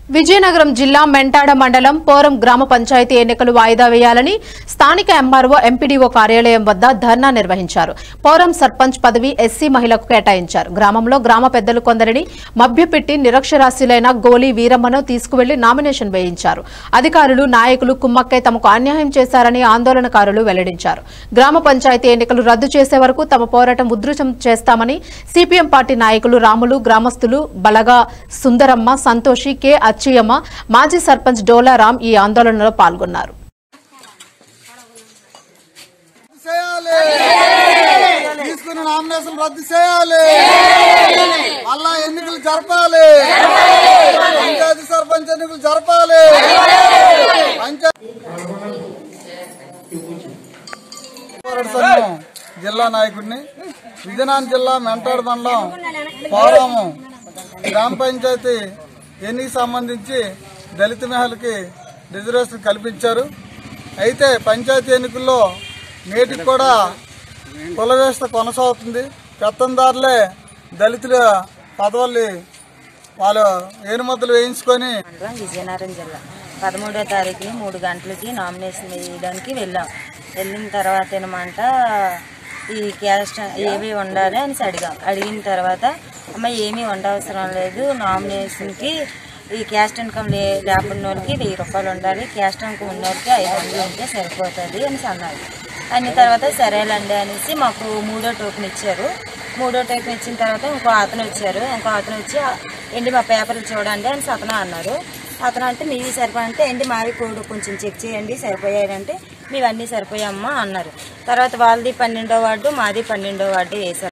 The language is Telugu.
విజయనగరం జిల్లా మెంటాడ మండలం పోరం గ్రామ పంచాయతీ ఎన్నికలు వాయిదా వేయాలని స్థానిక ఎంఆర్ఓ ఎంపీడీఓ కార్యాలయం వద్ద ధర్నా నిర్వహించారు పోరం సర్పంచ్ పదవి ఎస్సీ మహిళకు కేటాయించారు గ్రామంలో గ్రామ పెద్దలు కొందరిని మభ్యపెట్టి నిరక్షరాస్యులైన గోలీ వీరమ్మను తీసుకువెళ్లి నామినేషన్ వేయించారు అధికారులు నాయకులు కుమ్మక్కై తమకు అన్యాయం చేశారని ఆందోళనకారులు వెల్లడించారు గ్రామ పంచాయతీ ఎన్నికలు రద్దు చేసే వరకు తమ పోరాటం ఉధృతం చేస్తామని సిపిఎం పార్టీ నాయకులు రాములు గ్రామస్తులు బలగా సుందరమ్మ సంతోషి కె అచ్చయ్యమ్మ మాజీ సర్పంచ్ డోలారాం ఈ ఆందోళనలో పాల్గొన్నారు చేయాలి తీసుకున్న నామినేషన్ రద్దు చేయాలి మళ్ళా ఎన్నికలు జరపాలి పంచాయతీ సర్పంచ్ ఎన్నికలు జరపాలి పంచాయతీ పోరాట సంఘం జిల్లా నాయకుడిని విజయనగరం జిల్లా మెంటాడు మండలం పోరాము గ్రామ పంచాయతీ ఎన్నిక సంబంధించి దళిత మహిళకి రిజర్వేషన్ కల్పించారు అయితే పంచాయతీ ఎన్నికల్లో నేటికి కూడా కుల వ్యవస్థ కొనసాగుతుంది పెత్తందారులే దళితుల పదవుల్ని వాళ్ళు ఏనుమద్దలు వేయించుకొని మండలం విజయనగరం జిల్లా పదమూడో తారీఖుని మూడు గంటలకి నామినేషన్ వేయడానికి వెళ్ళాం వెళ్ళిన తర్వాత ఏమంట ఈ క్యాస్ట్ ఏవి ఉండాలి అని అడిగాం అడిగిన తర్వాత అమ్మ ఏమీ ఉండవసరం లేదు నామినేషన్కి ఈ క్యాస్ట్ ఇన్కమ్ లే లేకుండా వాళ్ళకి వెయ్యి రూపాయలు ఉండాలి క్యాస్ట్ ఇన్కమ్ ఉన్న వాళ్ళకి ఐదు వందలు ఉంటే సరిపోతుంది అని అన్నారు అన్న తర్వాత సరేలండి అనేసి మాకు మూడో టోకెన్ ఇచ్చారు మూడో టోకెన్ ఇచ్చిన తర్వాత ఇంకో అతను వచ్చారు ఇంకో అతను వచ్చి ఏంటి మా పేపర్లు చూడండి అని అతను అన్నారు అతను అంటే మీవి సరిపోయంటే ఏంటి మావి కోడ్ కొంచెం చెక్ చేయండి సరిపోయాయంటే మీవన్నీ సరిపోయామ్మా అన్నారు తర్వాత వాళ్ళది పన్నెండో వార్డు మాది పన్నెండో వార్డు వేశారు